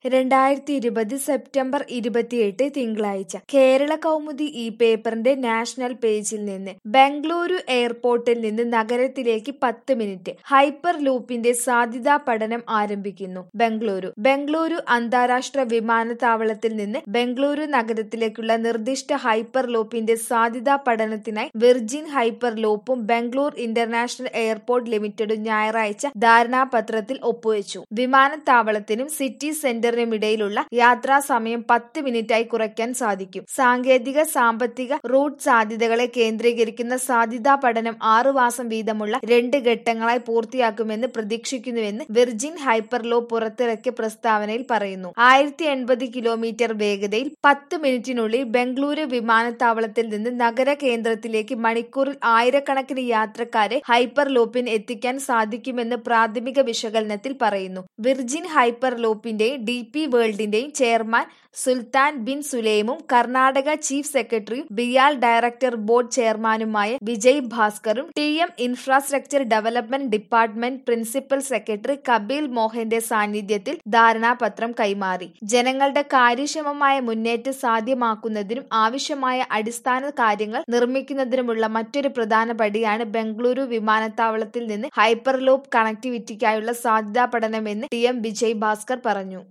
രണ്ടായിരത്തി ഇരുപത് സെപ്റ്റംബർ ഇരുപത്തിയെട്ട് തിങ്കളാഴ്ച കേരള കൗമുദി ഈ പേപ്പറിന്റെ നാഷണൽ പേജിൽ നിന്ന് ബംഗളൂരു എയർപോർട്ടിൽ നിന്ന് നഗരത്തിലേക്ക് പത്ത് മിനിറ്റ് ഹൈപ്പർ ലൂപ്പിന്റെ സാധ്യതാ പഠനം ആരംഭിക്കുന്നു ബംഗളൂരു ബംഗളൂരു അന്താരാഷ്ട്ര വിമാനത്താവളത്തിൽ നിന്ന് ബംഗളൂരു നഗരത്തിലേക്കുള്ള നിർദ്ദിഷ്ട ഹൈപ്പർ ലൂപ്പിന്റെ സാധ്യതാ പഠനത്തിനായി വിർജിൻ ഹൈപ്പർ ലൂപ്പും ബംഗളൂർ ഇന്റർനാഷണൽ എയർപോർട്ട് ലിമിറ്റഡും ഞായറാഴ്ച ധാരണാപത്രത്തിൽ ഒപ്പുവെച്ചു വിമാനത്താവളത്തിനും സിറ്റി സെന്ററിനുമിടയിലുള്ള യാത്രാ സമയം പത്ത് മിനിറ്റായി കുറയ്ക്കാൻ സാധിക്കും സാങ്കേതിക സാമ്പത്തിക റൂട്ട് സാധ്യതകളെ കേന്ദ്രീകരിക്കുന്ന സാധ്യതാ പഠനം ആറു മാസം വീതമുള്ള രണ്ട് ഘട്ടങ്ങളായി പൂർത്തിയാക്കുമെന്ന് പ്രതീക്ഷിക്കുന്നുവെന്ന് വിർജിൻ ഹൈപ്പർലോ പുറത്തിറക്കിയ പ്രസ്താവനയിൽ പറയുന്നു ആയിരത്തി എൺപത് കിലോമീറ്റർ വേഗതയിൽ പത്ത് മിനിറ്റിനുള്ളിൽ ബംഗളൂരു വിമാനത്താവളത്തിൽ നിന്ന് നഗര കേന്ദ്രത്തിലേക്ക് മണിക്കൂറിൽ ആയിരക്കണക്കിന് യാത്രക്കാരെ ഹൈപ്പർ ലൂപ്പിന് എത്തിക്കാൻ സാധിക്കുമെന്ന് പ്രാഥമിക വിശകലനത്തിൽ പറയുന്നു വിർജിൻ ഹൈപ്പർ ലൂപ്പിന്റെയും ഡി പി വേൾഡിന്റെയും ചെയർമാൻ സുൽത്താൻ ബിൻ സുലൈമും കർണാടക ചീഫ് സെക്രട്ടറിയും ബിയാൽ ഡയറക്ടർ ബോർഡ് ചെയർമാനുമായ വിജയ് ഭാസ്കറും T M infrastructure development department principal secretary Kapil മോഹന്റെ സാന്നിധ്യത്തിൽ ധാരണാപത്രം കൈമാറി ജനങ്ങളുടെ കാര്യക്ഷമമായ മുന്നേറ്റം സാധ്യമാക്കുന്നതിനും ആവശ്യമായ അടിസ്ഥാന കാര്യങ്ങൾ നിർമ്മിക്കുന്നതിനുമുള്ള മറ്റൊരു പ്രധാന പടിയാണ് ബംഗളൂരു വിമാനത്താവളത്തിൽ നിന്ന് ഹൈപ്പർലൂപ്പ് കണക്ടിവിറ്റിക്കായുള്ള സാധ്യതാ പഠനമെന്ന് ടി എം വിജയ് ഭാസ്കർ പറഞ്ഞു